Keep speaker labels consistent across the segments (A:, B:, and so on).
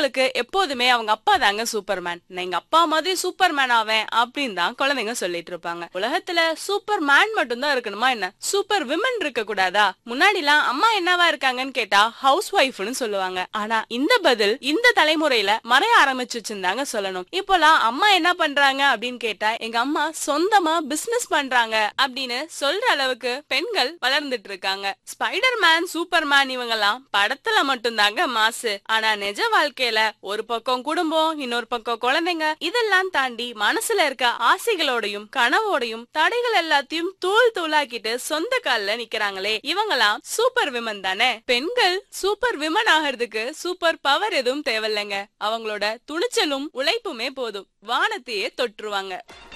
A: பெரியவங்களுக்கு எப்போதுமே அவங்க அப்பா தாங்க சூப்பர்மேன் நான் எங்க அப்பா மாதிரி சூப்பர்மேன் ஆவேன் அப்படின்னு தான் குழந்தைங்க சொல்லிட்டு இருப்பாங்க உலகத்துல சூப்பர் மேன் மட்டும் தான் இருக்கணுமா என்ன சூப்பர் விமன் இருக்க கூடாதா முன்னாடிலாம் அம்மா என்னவா இருக்காங்கன்னு கேட்டா ஹவுஸ் ஒய்ஃப்னு சொல்லுவாங்க ஆனா இந்த பதில் இந்த தலைமுறையில மறைய ஆரம்பிச்சுச்சுன்னு சொல்லணும் இப்போலாம் அம்மா என்ன பண்றாங்க அப்படின்னு கேட்டா எங்க அம்மா சொந்தமா பிசினஸ் பண்றாங்க அப்படின்னு சொல்ற அளவுக்கு பெண்கள் வளர்ந்துட்டு இருக்காங்க ஸ்பைடர் மேன் சூப்பர் மேன் இவங்கெல்லாம் படத்துல மட்டும்தாங்க மாசு ஆனா நிஜ வாழ்க்கையில ஒரு பக்கம் குடும்பம் இன்னொரு பக்கம் குழந்தைங்க இதெல்லாம் தாண்டி மனசுல இருக்க ஆசைகளோடையும் கனவோடையும் தடைகள் எல்லாத்தையும் தூள் தூளாக்கிட்டு சொந்த கால்ல நிக்கிறாங்களே இவங்கெல்லாம் சூப்பர் விமன் தானே பெண்கள் சூப்பர் விமன் ஆகிறதுக்கு சூப்பர் பவர் எதுவும் தேவையில்லைங்க அவங்களோட துணிச்சலும் உழைப்புமே போதும் வானத்தையே தொற்றுவாங்க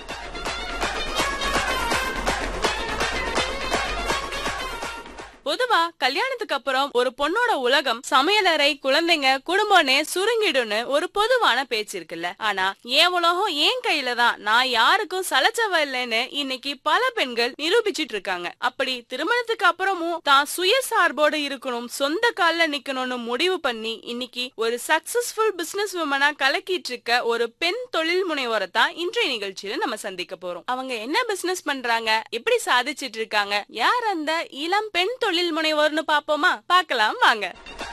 A: பொதுவா கல்யாணத்துக்கு அப்புறம் ஒரு பொண்ணோட உலகம் சமையலறை குழந்தைங்க குடும்பம்னு சுருங்கிடும்னு ஒரு பொதுவான பேச்சு இருக்குல்ல ஆனா என் உலகம் என் கையில தான் நான் யாருக்கும் சலைச்சவ இல்லைன்னு இன்னைக்கு பல பெண்கள் நிரூபிச்சிட்டு இருக்காங்க அப்படி திருமணத்துக்கு அப்புறமும் தான் சுயசார்போடு இருக்கணும் சொந்த கால்ல நிக்கணும்னு முடிவு பண்ணி இன்னைக்கு ஒரு சக்சஸ்ஃபுல் பிசினஸ் உமனா கலக்கிட்டு இருக்க ஒரு பெண் தொழில் முனைவோரை தான் இன்றைய நிகழ்ச்சியில நம்ம சந்திக்க போறோம் அவங்க என்ன பிசினஸ் பண்றாங்க எப்படி சாதிச்சிட்டு இருக்காங்க யார் அந்த இளம் பெண் தொழில் முனைவோர்னு பாப்போமா பார்க்கலாம் வாங்க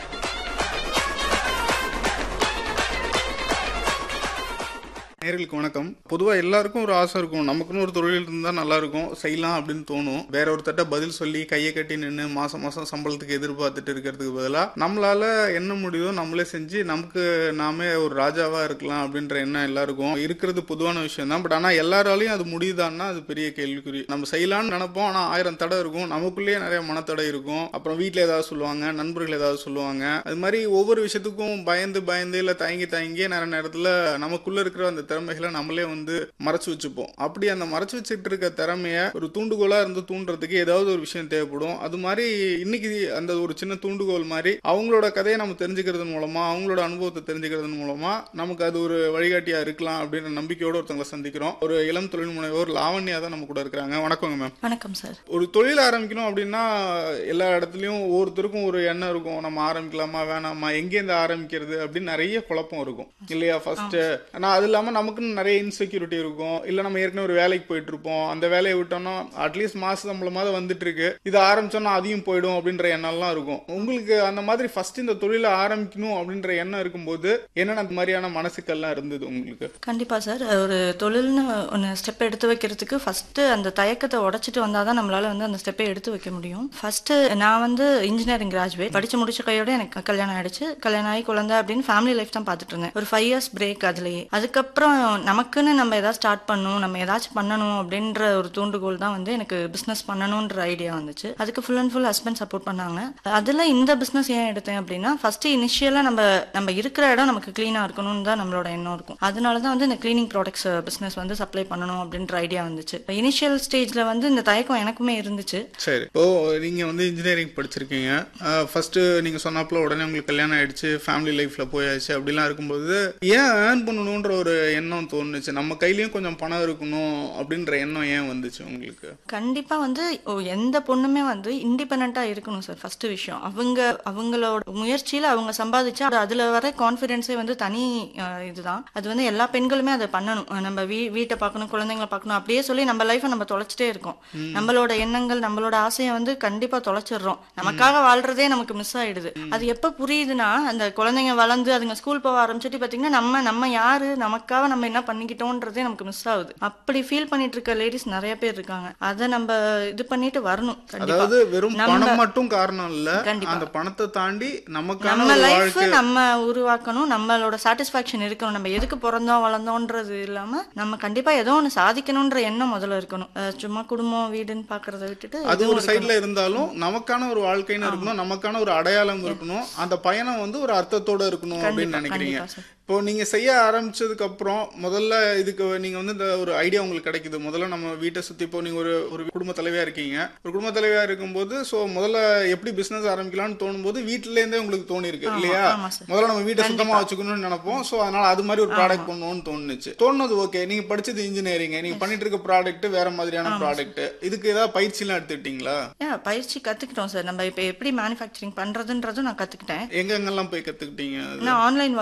B: நேர்களுக்கு வணக்கம் பொதுவாக எல்லாருக்கும் ஒரு ஆசை இருக்கும் நமக்குன்னு ஒரு தொழில் இருந்தால் நல்லா இருக்கும் செய்யலாம் அப்படின்னு தோணும் வேற ஒருத்தட்ட பதில் சொல்லி கையை கட்டி நின்று மாசம் மாசம் சம்பளத்துக்கு எதிர்பார்த்துட்டு இருக்கிறதுக்கு பதிலாக நம்மளால என்ன முடியுதோ நம்மளே செஞ்சு நமக்கு நாமே ஒரு ராஜாவா இருக்கலாம் அப்படின்ற எண்ணம் எல்லாருக்கும் இருக்கிறது பொதுவான விஷயம் தான் பட் ஆனால் எல்லாராலையும் அது முடியுதான்னா அது பெரிய கேள்விக்குறி நம்ம செய்யலாம்னு நினைப்போம் ஆனால் ஆயிரம் தடை இருக்கும் நமக்குள்ளேயே நிறைய மனத்தடை இருக்கும் அப்புறம் வீட்டில் ஏதாவது சொல்லுவாங்க நண்பர்கள் ஏதாவது சொல்லுவாங்க அது மாதிரி ஒவ்வொரு விஷயத்துக்கும் பயந்து பயந்து இல்லை தயங்கி தயங்கி நிறைய நேரத்தில் நமக்குள்ள இருக்கிற அந்த திறமைகளை நம்மளே வந்து மறைச்சு வச்சுப்போம் அப்படி அந்த மறைச்சு வச்சுட்டு இருக்க திறமைய ஒரு தூண்டுகோலா இருந்து தூண்டுறதுக்கு ஏதாவது ஒரு விஷயம் தேவைப்படும் அது மாதிரி இன்னைக்கு அந்த ஒரு சின்ன தூண்டுகோல் மாதிரி அவங்களோட கதையை நம்ம தெரிஞ்சுக்கிறது மூலமா அவங்களோட அனுபவத்தை தெரிஞ்சுக்கிறது மூலமா நமக்கு அது ஒரு வழிகாட்டியா இருக்கலாம் அப்படின்ற நம்பிக்கையோட ஒருத்தவங்களை சந்திக்கிறோம் ஒரு இளம் தொழில் முனைவோர் லாவண்யா தான் நம்ம கூட இருக்கிறாங்க வணக்கங்க மேம்
C: வணக்கம் சார்
B: ஒரு தொழில் ஆரம்பிக்கணும் அப்படின்னா எல்லா இடத்துலயும் ஒவ்வொருத்தருக்கும் ஒரு எண்ணம் இருக்கும் நம்ம ஆரம்பிக்கலாமா வேணாமா எங்கேருந்து ஆரம்பிக்கிறது அப்படின்னு நிறைய குழப்பம் இருக்கும் இல்லையா ஃபர்ஸ்ட் ஆனா அது இல்லாம நமக்குன்னு நிறைய இன்செக்யூரிட்டி இருக்கும் இல்ல நம்ம ஏற்கனவே ஒரு வேலைக்கு போயிட்டு இருப்போம் அந்த வேலையை விட்டோம்னா அட்லீஸ்ட் மாச சம்பளமாவது வந்துட்டு இருக்கு இது ஆரம்பிச்சோம்னா அதையும் போயிடும் அப்படின்ற எண்ணம்லாம் இருக்கும் உங்களுக்கு அந்த மாதிரி ஃபர்ஸ்ட் இந்த தொழிலை ஆரம்பிக்கணும் அப்படின்ற எண்ணம் இருக்கும்போது என்னென்ன அந்த மாதிரியான மனசுக்கள்லாம் இருந்தது உங்களுக்கு
C: கண்டிப்பா சார் ஒரு தொழில்னு ஒன்று ஸ்டெப் எடுத்து வைக்கிறதுக்கு ஃபர்ஸ்ட் அந்த தயக்கத்தை உடைச்சிட்டு வந்தால் தான் நம்மளால வந்து அந்த ஸ்டெப்பை எடுத்து வைக்க முடியும் ஃபர்ஸ்ட் நான் வந்து இன்ஜினியரிங் கிராஜுவேட் படிச்சு முடிச்ச கையோட எனக்கு கல்யாணம் ஆயிடுச்சு கல்யாணம் ஆகி குழந்தை அப்படின்னு ஃபேமிலி லைஃப் தான் பார்த்துட்டு இருந்தேன் ஒரு ஃபைவ் இயர்ஸ் பிரேக் அதுலயே அதுக்கப்புறம் நமக்குன்னு நம்ம ஏதாவது ஸ்டார்ட் பண்ணணும் நம்ம ஏதாச்சும் பண்ணணும் அப்படின்ற ஒரு தூண்டுகோல் தான் வந்து எனக்கு பிஸ்னஸ் பண்ணணுன்ற ஐடியா வந்துச்சு அதுக்கு full and full husband support பண்ணாங்க அதில் இந்த பிஸ்னஸ் ஏன் எடுத்தேன் அப்படின்னா ஃபர்ஸ்ட் இனிஷியலாக நம்ம நம்ம இருக்கிற இடம் நமக்கு க்ளீனாக இருக்கணும்னு தான் நம்மளோட எண்ணம் இருக்கும் அதனால தான் வந்து இந்த க்ளீனிங் ப்ராடக்ட்ஸ் பிஸ்னஸ் வந்து சப்ளை பண்ணணும் அப்படின்ற ஐடியா வந்துச்சு இனிஷியல் ஸ்டேஜில் வந்து இந்த தயக்கம் எனக்குமே இருந்துச்சு
B: சரி இப்போ நீங்க வந்து இன்ஜினியரிங் படிச்சிருக்கீங்க ஃபர்ஸ்ட் நீங்க சொன்னாப்புல உடனே உங்களுக்கு கல்யாணம் ஆயிடுச்சு ஃபேமிலி லைஃப்ல போயாச்சு அப்படிலாம் இருக்கும்போது ஏன் ஏர்ன் பண்ணணுன்ற ஒரு எண்ணம் தோணுச்சு நம்ம கையிலயும் கொஞ்சம் பணம் இருக்கணும் அப்படின்ற எண்ணம் ஏன் வந்துச்சு உங்களுக்கு
C: கண்டிப்பா வந்து ஓ, எந்த பொண்ணுமே வந்து இண்டிபெண்டா இருக்கணும் சார் ஃபர்ஸ்ட் விஷயம் அவங்க அவங்களோட முயற்சியில அவங்க சம்பாதிச்சா அது அதுல வர கான்ஃபிடென்ஸே வந்து தனி அஹ், இதுதான் அது வந்து எல்லா பெண்களுமே அதை பண்ணணும் அஹ், நம்ம வீ வீட்டை பார்க்கணும் குழந்தைங்களை பார்க்கணும் அப்படியே சொல்லி நம்ம லைஃப்பை நம்ம தொலைச்சிட்டே இருக்கோம் நம்மளோட எண்ணங்கள் நம்மளோட ஆசையை வந்து கண்டிப்பா தொலைச்சிடுறோம் நமக்காக வாழ்றதே நமக்கு மிஸ் ஆயிடுது அது எப்ப புரியுதுன்னா அந்த குழந்தைங்க வளர்ந்து அதுங்க ஸ்கூல் போக ஆரம்பிச்சுட்டு பாத்தீங்கன்னா நம்ம நம்ம யாரு நமக்காக நம்ம என்ன பண்ணிக்கிட்டோன்றதே நமக்கு மிஸ் ஆகுது அப்படி ஃபீல் பண்ணிட்டு இருக்க லேடிஸ் நிறைய பேர் இருக்காங்க அதை நம்ம இது பண்ணிட்டு வரணும் கண்டிப்பா
B: அதாவது வெறும்
C: நம்ம-
B: பணம் மட்டும் காரணம் இல்ல
C: கண்டிப்பா.
B: அந்த பணத்தை தாண்டி நமக்கான
C: நம்ம
B: ஒரு
C: லைஃப்
B: வாழ்க்கை
C: நம்ம உருவாக்கணும் நம்மளோட சாட்டிஸ்ஃபேக்ஷன் இருக்கணும் நம்ம எதுக்கு பிறந்தோம் வளர்ந்தோன்றது இல்லாம நம்ம கண்டிப்பா ஏதோ ஒன்று சாதிக்கணும்ன்ற எண்ணம் முதல்ல இருக்கணும் அஹ் சும்மா குடும்பம் வீடுன்னு பாக்குறத விட்டுட்டு
B: அது
C: இதுவும்
B: ஒரு
C: இருக்கணும்.
B: சைடுல இருந்தாலும் நமக்கான ஒரு வாழ்க்கைன்னு இருக்கணும் நமக்கான ஒரு அடையாளம் இருக்கணும் அந்த பயணம் வந்து ஒரு அர்த்தத்தோட இருக்கணும் அப்படின்னு
C: கண்டிப்பா,
B: நினைக்கிறீங்க
C: கண்டிப்பா சார்.
B: இப்போ நீங்க செய்ய ஆரம்பிச்சதுக்கு அப்புறம் முதல்ல இதுக்கு நீங்க வந்து இந்த ஒரு ஐடியா உங்களுக்கு கிடைக்குது முதல்ல நம்ம வீட்டை சுத்தி இப்போ நீங்க ஒரு ஒரு குடும்ப தலைவியா இருக்கீங்க ஒரு குடும்ப தலைவியா இருக்கும்போது சோ முதல்ல எப்படி பிசினஸ் ஆரம்பிக்கலாம்னு தோணும்போது வீட்டுல இருந்தே உங்களுக்கு தோணி இருக்கு
C: ஆமா,
B: இல்லையா
C: ஆமா சார்.
B: முதல்ல நம்ம வீட்டை சுத்தமா வச்சுக்கணும்னு நினைப்போம் சோ அதனால அது மாதிரி ஒரு ப்ராடக்ட் பண்ணுவோம்னு தோணுச்சு தோணுது ஓகே நீங்க படிச்சது இன்ஜினியரிங் நீங்க பண்ணிட்டு இருக்க ப்ராடக்ட் வேற மாதிரியான ப்ராடக்ட் இதுக்கு ஏதாவது பயிற்சி எல்லாம் எடுத்துக்கிட்டீங்களா
C: ஏன் பயிற்சி கத்துக்கிட்டோம் சார் நம்ம இப்ப எப்படி மேனுஃபேக்சரிங் பண்றதுன்றதும் நான் கத்துக்கிட்டேன்
B: எங்கெங்கெல்லாம் போய் கத்துக்கிட்டீங்க அது?
C: நான் ஆன்லைன்